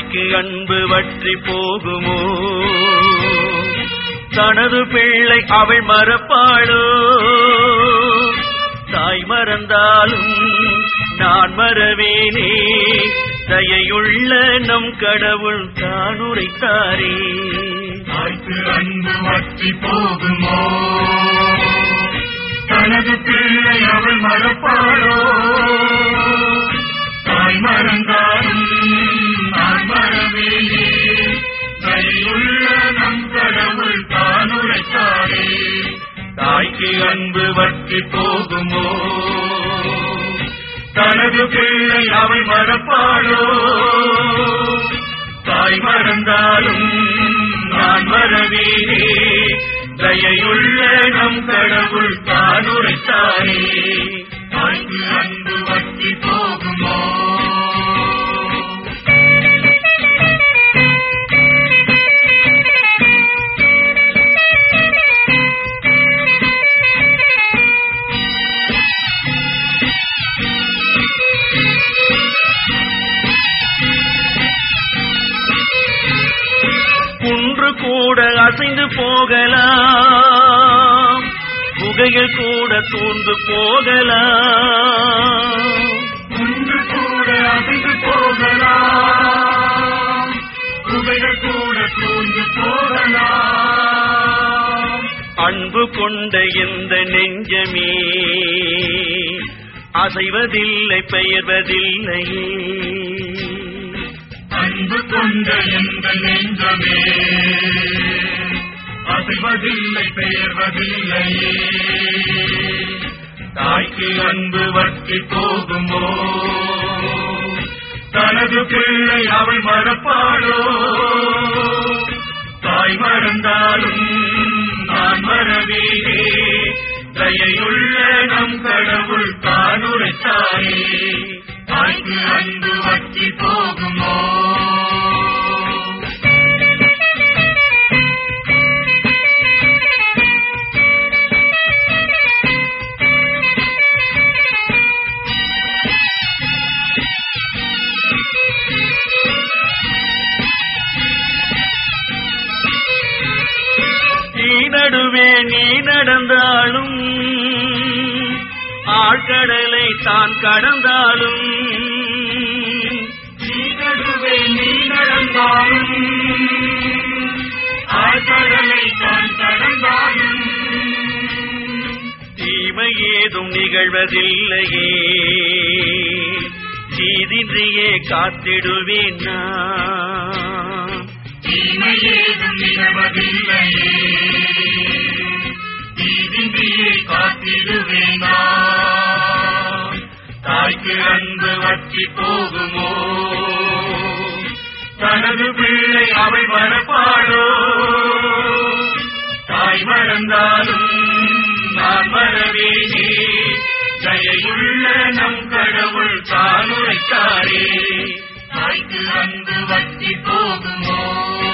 தாய்க்கு அன்பு வற்றி போகுமோ தனது பிள்ளை அவள் மறப்பாளோ தாய் மறந்தாலும் நான் மறவேனே தயையுள்ள நம் கடவுள் தான் உரைத்தாரே தாய்க்கு அன்பு வற்றி போகுமோ தனது பிள்ளை அவள் மறப்பாளோ தாய் மறந்தாலும் நான் மறவேனே தயையுள்ள நம் கடவுள் தான் உரைத்தாரே தாய்க்கு அன்பு வற்றி போகுமோ தனது பிள்ளை அவள் மறப்பாளோ தாய் மறந்தாலும் நான் மறவேனே தயையுள்ள நம் கடவுள் தான் உரைத்தாரே தாய்க்கு அன்பு வற்றி போகுமோ குன்று கூட அசைந்து போகலாம் குகைகள் கூட தூண்டு போகலாம் ஒன்று கூட அசைந்து போகலாம் குகைகள் கூட தூண்டு போகலாம் அன்பு கொண்ட இந்த நெஞ்சமே அசைவதில்லை பெயர்வதில்லையே அன்பு கொண்ட எந்த நெஞ்சமே அசைவதில்லை பெயர்வதில்லையே தாய்க்கு அன்பு வற்றி போகுமோ தனது பிள்ளை அவள் மறப்பாளோ தாய் மறந்தாலும் நான் மறவேனே தயையுள்ள நம் கடவுள் தான் உரைத்தாரே தாய்க்கு அன்பு வற்றி போகுமோ நீ நடுவே நீ நடந்தாலும் ஆழ்கடலை தான் கடந்தாலும் நீ நடுவே நீ நடந்தாலும் ஆழ்கடலை தான் கடந்தாலும் தீமை ஏதும் நிகழ்வதில்லையே தீதின்றியே காத்திடுவேன் நான் தீமை ஏதும் நிகழ்வதில்லையே தீதின்றியே காத்திடுவேனா தாய்க்கு அன்பு வற்றி போகுமோ தனது பிள்ளை அவள் மறப்பாளோ தாய் மறந்தாலும் நான் மறவேனே தயையுள்ள நம் கடவுள் தான் உரைத்தாரே தாய்க்கு அன்பு வற்றி போகுமோ